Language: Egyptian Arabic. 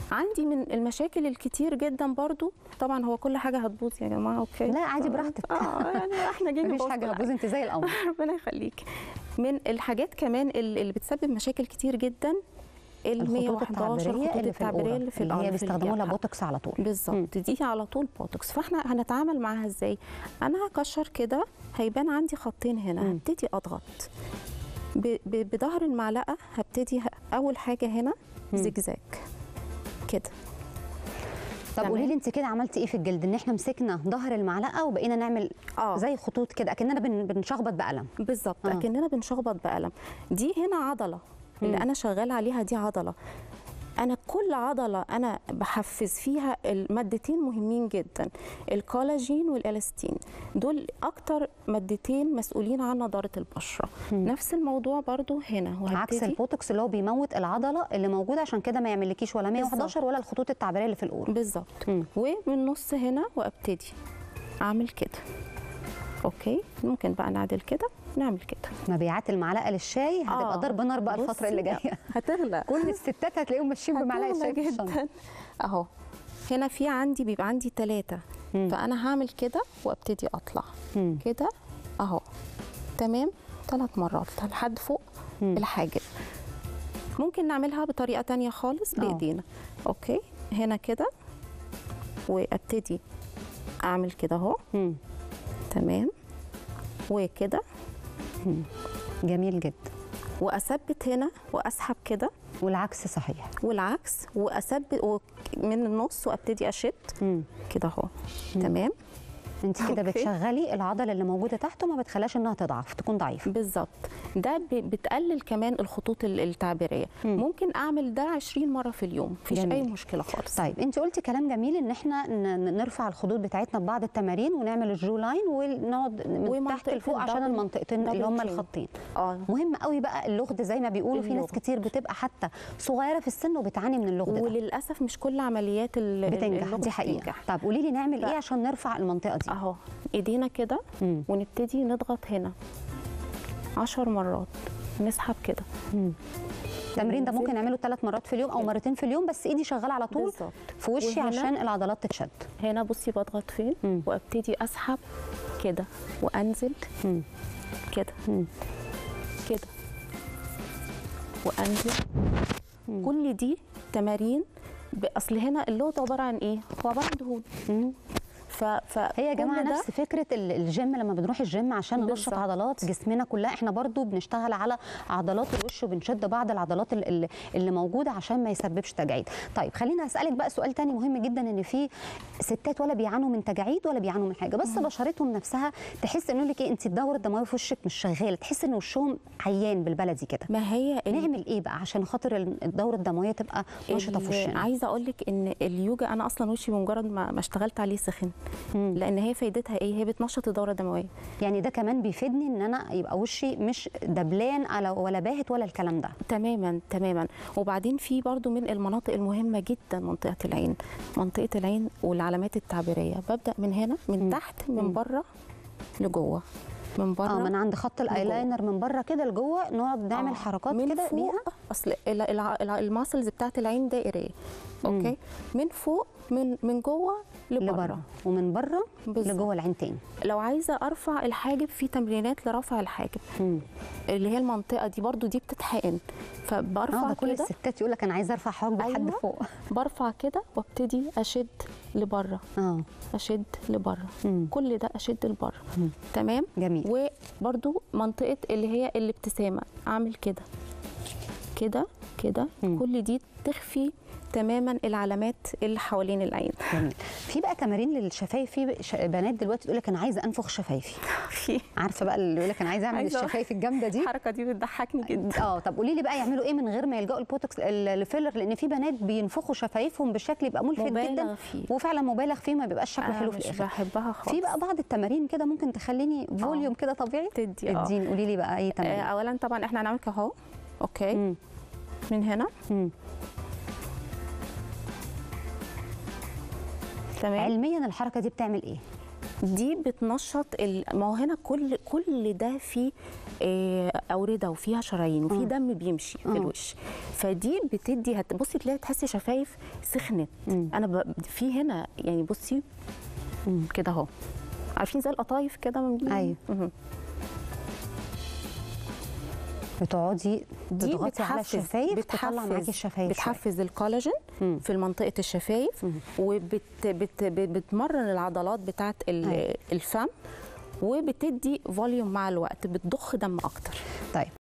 عندي من المشاكل الكتير جدا برضو طبعا هو كل حاجه هتبوظ يا جماعه اوكي لا عادي براحتك اه يعني احنا جايين مفيش نبوظ حاجه كل هتبوظ انت زي القمر ربنا يخليك من الحاجات كمان اللي اللي بتسبب مشاكل كتير جدا ال الخطوط 111 التعبيريه الخطوط اللي في التعبيريه الأورا، اللي في اللي هي الأرض، في بيستخدموا لها الجبهة. بوتوكس على طول بالظبط دي على طول بوتوكس فاحنا هنتعامل معاها ازاي انا هكشر كده هيبان عندي خطين هنا مم. هبتدي اضغط ب- ب- بظهر المعلقه هبتدي ه- اول حاجه هنا مم. زجزاج كده طب تمام. قولي لي انت كده عملتي ايه في الجلد ان احنا مسكنا ظهر المعلقه وبقينا نعمل اه زي خطوط كده اكننا بن- بنشخبط بقلم بالظبط آه. اكننا بنشخبط بقلم دي هنا عضله اللي مم. انا شغاله عليها دي عضله انا كل عضله انا بحفز فيها المادتين مهمين جدا الكولاجين والالاستين دول اكتر مادتين مسؤولين عن نضاره البشره مم. نفس الموضوع برضو هنا عكس وهبتدي البوتوكس اللي هو بيموت العضله اللي موجوده عشان كده ما يعملكيش ولا 111 ولا الخطوط التعبيريه اللي في القوره بالظبط مم. ومن النص هنا وابتدي اعمل كده اوكي ممكن بقى نعدل كده نعمل كده مبيعات المعلقه للشاي هتبقى آه. ضرب نار بقى الفتره اللي بصي، جايه هتغلى كل الستات هتلاقيهم ماشيين بمعلقه هتغلى شاي في الشنطة. جدا اهو هنا في عندي بيبقى عندي ثلاثة مم. فأنا هعمل كده وابتدي أطلع مم. كده أهو تمام ثلاث مرات لحد فوق مم. الحاجب ممكن نعملها بطريقة تانية خالص آه. بإيدينا أوكي هنا كده وابتدي أعمل كده أهو مم. تمام وكده جميل جدا وأثبت هنا وأسحب كده والعكس صحيح والعكس وأثبت و- من النص وابتدي أشد مم. كده اهو تمام انت كده أوكي. بتشغلي العضله اللي موجوده تحت وما بتخليهاش انها تضعف تكون ضعيفه بالظبط ده ب- بتقلل كمان الخطوط ال- التعبيريه مم. ممكن اعمل ده 20 مره في اليوم مفيش جميل. اي مشكله خالص طيب انت قلتي كلام جميل ان احنا ن- ن- نرفع الخدود بتاعتنا ببعض التمارين ونعمل الجو لاين ونقعد من تحت ومنطقة لفوق عشان الدبل- المنطقتين اللي دبل هم تشين. الخطين اه مهم قوي بقى اللغد زي ما بيقولوا في ناس اللغد. كتير بتبقى حتى صغيره في السن وبتعاني من اللغد ده وللاسف مش كل عمليات ال- بتنجح اللغة دي حقيقه بتنجح. طب قولي لي نعمل لا. ايه عشان نرفع المنطقه دي اهو ايدينا كده مم. ونبتدي نضغط هنا 10 مرات نسحب كده مم. التمرين ده وننزل. ممكن نعمله ثلاث مرات في اليوم او مرتين في اليوم بس ايدي شغاله على طول بالظبط في وشي وهنا- عشان العضلات تتشد هنا بصي بضغط فين مم. وابتدي اسحب كده وانزل مم. كده مم. كده وانزل مم. كل دي تمارين ب- اصل هنا اللود عباره عن ايه؟ هو عباره عن دهون مم. ف... ف هي يا جماعه كل ده نفس فكره ال- الجيم لما بنروح الجيم عشان ننشط بالظبط. عضلات جسمنا كلها احنا برضو بنشتغل على عضلات الوش وبنشد بعض العضلات ال- ال- اللي موجوده عشان ما يسببش تجاعيد طيب خلينا اسالك بقى سؤال تاني مهم جدا ان في ستات ولا بيعانوا من تجاعيد ولا بيعانوا من حاجه بس بشرتهم نفسها تحس انه لك ايه انت الدوره الدمويه في وشك مش شغاله تحس ان وشهم عيان بالبلدي كده ما هي ال- نعمل ايه بقى عشان خاطر ال- الدوره الدمويه تبقى نشطه في ال- وشنا عايزه اقول لك ان اليوجا انا اصلا وشي بمجرد ما, ما اشتغلت عليه سخن مم. لان هي فايدتها ايه هي بتنشط الدوره الدمويه يعني ده كمان بيفيدني ان انا يبقى وشي مش دبلان على ولا باهت ولا الكلام ده تماما تماما وبعدين في برضو من المناطق المهمه جدا منطقه العين منطقه العين والعلامات التعبيريه ببدا من هنا من مم. تحت مم. من بره لجوه من بره اه من عند خط الايلاينر من بره كده لجوه نقعد نعمل آه، حركات من كده فوق بيها اصل ال- الع- الع- الماسلز بتاعت العين دائريه اوكي من فوق من من جوه لبره, لبره ومن بره بالظبط. لجوه العين تاني لو عايزه ارفع الحاجب في تمرينات لرفع الحاجب مم. اللي هي المنطقه دي برضو دي بتتحقن اه فبرفع ده كل كده الستات يقول لك انا عايزه ارفع حواجبي لحد أيوة. فوق برفع كده وابتدي اشد لبره اه اشد لبره مم. كل ده اشد لبره مم. تمام جميل وبرضو منطقه اللي هي الابتسامه اعمل كده كده كده مم. كل دي تخفي تماما العلامات اللي حوالين العين جميل في بقى تمارين للشفايف في ش- بنات دلوقتي تقول لك انا عايزه انفخ شفايفي في عارفه بقى اللي يقول لك انا عايزه اعمل عايزة- الشفايف الجامده دي الحركه دي بتضحكني جدا اه طب قولي لي بقى يعملوا ايه من غير ما يلجأوا البوتوكس ال- الفيلر لان في بنات بينفخوا شفايفهم بشكل يبقى ملفت مبالغ جدا فيه. وفعلا مبالغ فيه ما بيبقاش شكله انا حلو في مش الاخر بحبها خالص في بقى بعض التمارين كده ممكن تخليني فوليوم كده طبيعي تدي اه اديني قولي لي بقى اي آه، تمارين اولا طبعا احنا هنعمل كده اهو اوكي مم. من هنا مم. تمام علميا الحركه دي بتعمل ايه دي بتنشط ال- ما هو هنا كل كل ده فيه آه، اورده وفيها شرايين وفي دم بيمشي في الوش فدي بتدي هتبصي تلاقي تحسي شفايف سخنت انا ب... في هنا يعني بصي كده اهو عارفين زي القطايف كده من أيوة. مهم. بتقعدي دي تضغطي على بتحفز الشفايف تطلع معاكي الشفايف شوية. بتحفز الكولاجين مم. في منطقه الشفايف وبتمرن العضلات بتاعه ال- أيوة. الفم وبتدي فوليوم مع الوقت بتضخ دم اكتر طيب